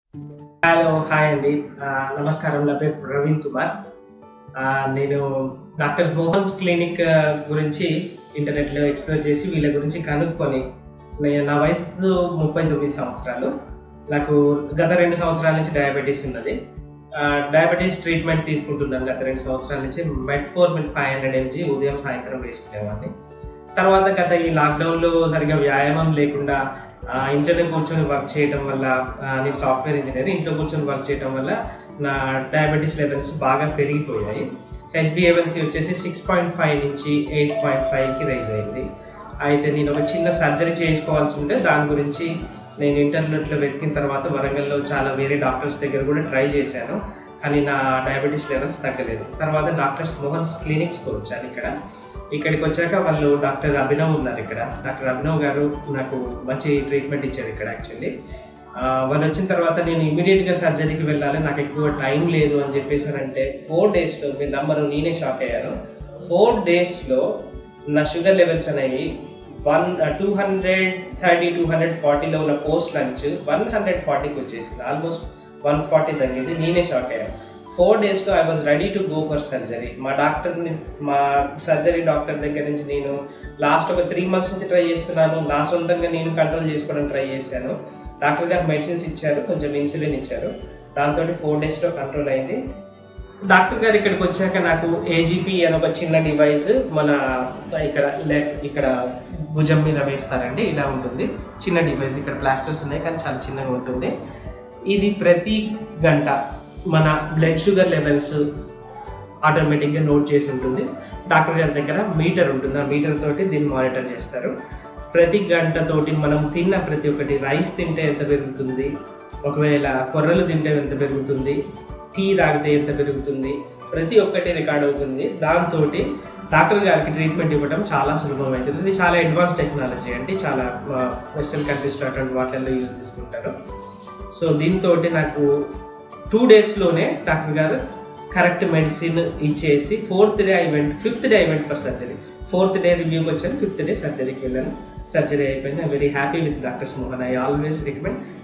hello hi అండి ఆ, నమస్కారం నా పేరు ప్రవీణ్ కుమార్ ఆ, నేను డాక్టర్ మోహన్స్ క్లినిక్ ఆ, గురించి ఇంటర్నెట్లో ఎక్స్ప్లోర్ చేసి వీళ్ళ గురించి కనుక్కొని నేను నా వయసు ముప్పై తొమ్మిది సంవత్సరాలు నాకు గత రెండు సంవత్సరాల నుంచి డయాబెటీస్ ఉన్నది ఆ, డయాబెటీస్ ట్రీట్మెంట్ తీసుకుంటున్నాను గత రెండు సంవత్సరాల నుంచి మెట్ఫోర్మిన్ ఫైవ్ హండ్రెడ్ ఎంజీ ఉదయం సాయంత్రం వేసుకునేవాడిని తర్వాత గత ఈ లాక్డౌన్లో సరిగా వ్యాయామం లేకుండా ఆ, ఇంట్లోనే కూర్చొని వర్క్ చేయడం వల్ల ఆ, నేను సాఫ్ట్వేర్ ఇంజనీర్ ఇంట్లో కూర్చొని వర్క్ చేయడం వల్ల నా డయాబెటీస్ లెవెల్స్ బాగా పెరిగిపోయాయి హెచ్బిఏవన్సీ వచ్చేసి సిక్స్ పాయింట్ ఫైవ్ నుంచి ఎయిట్ పాయింట్ ఫైవ్కి రైజ్ అయింది అయితే నేను ఒక చిన్న సర్జరీ చేయించుకోవాల్సి ఉంటే దాని గురించి నేను ఇంటర్నెట్లో వెతికిన తర్వాత వరంగల్లో చాలా వేరే డాక్టర్స్ దగ్గర కూడా ట్రై చేశాను కానీ నా డయాబెటీస్ లెవెల్స్ తగ్గలేదు తర్వాత డాక్టర్స్ మోహన్స్ క్లినిక్స్కి వచ్చాను ఇక్కడ ఇక్కడికి వచ్చాక వాళ్ళు డాక్టర్ అభినవ్ ఉన్నారు ఇక్కడ డాక్టర్ అభినవ్ గారు నాకు మంచి ట్రీట్మెంట్ ఇచ్చారు ఇక్కడ యాక్చువల్లీ వాళ్ళు వచ్చిన తర్వాత నేను ఇమీడియట్గా సర్జరీకి వెళ్ళాలి నాకు ఎక్కువ టైం లేదు అని చెప్పేసారంటే ఫోర్ డేస్లో మీ నంబరు నేనే షాక్ అయ్యాను ఫోర్ డేస్లో నా షుగర్ లెవెల్స్ అనేవి one two hundred thirty two hundred ఫార్టీలో ఉన్న పోస్ట్ లంచ్ వన్ హండ్రెడ్ ఫార్టీకి వచ్చేసింది ఆల్మోస్ట్ వన్ ఫార్టీ తగ్గింది నేనే షాక్ అయ్యాను ఫోర్ డేస్లో I was ready to go for surgery మా డాక్టర్ని మా సర్జరీ డాక్టర్ దగ్గర నుంచి నేను లాస్ట్ ఒక త్రీ మంత్స్ నుంచి ట్రై చేస్తున్నాను నా సొంతంగా నేను కంట్రోల్ చేసుకోవడం ట్రై చేశాను డాక్టర్ గారు మెడిసిన్స్ ఇచ్చారు కొంచెం ఇన్సులిన్ ఇచ్చారు దాంతో ఫోర్ డేస్లో కంట్రోల్ అయింది డాక్టర్ గారు ఇక్కడికి వచ్చాక నాకు ఏజీపీ అని ఒక చిన్న డివైస్ మన ఇక్కడ లెగ్ ఇక్కడ భుజం మీద వేస్తారండి ఇలా ఉంటుంది చిన్న డివైస్ ఇక్కడ ప్లాస్టర్స్ ఉన్నాయి కానీ చాలా చిన్నగా ఉంటుంది ఇది ప్రతి గంట మన బ్లడ్ షుగర్ లెవెల్స్ ఆటోమేటిక్గా నోట్ చేసి ఉంటుంది డాక్టర్ గారి దగ్గర మీటర్ ఉంటుంది ఆ మీటర్ తోటి దీన్ని మానిటర్ చేస్తారు ప్రతి గంట తోటి మనం తిన్న ప్రతి ఒక్కటి రైస్ తింటే ఎంత పెరుగుతుంది ఒకవేళ కొర్రలు తింటే ఎంత పెరుగుతుంది టీ తాగితే ఎంత పెరుగుతుంది ప్రతి ఒక్కటి రికార్డ్ అవుతుంది దాంతో డాక్టర్ గారికి ట్రీట్మెంట్ ఇవ్వడం చాలా సులభం అవుతుంది ఇది చాలా అడ్వాన్స్ టెక్నాలజీ అంటే చాలా వెస్ట్రన్ కంట్రీస్లో అటువంటి వాటిల్లో యూజ్ చేస్తుంటారు సో దీంతో నాకు టూ డేస్లోనే డాక్టర్ గారు కరెక్ట్ మెడిసిన్ ఇచ్చేసి fourth day I went fifth day I went for surgery fourth day రివ్యూకి వచ్చాను ఫిఫ్త్ డే సర్జరీకి వెళ్ళాను సర్జరీ అయిపోయింది I very happy with doctors Mohan I always recommend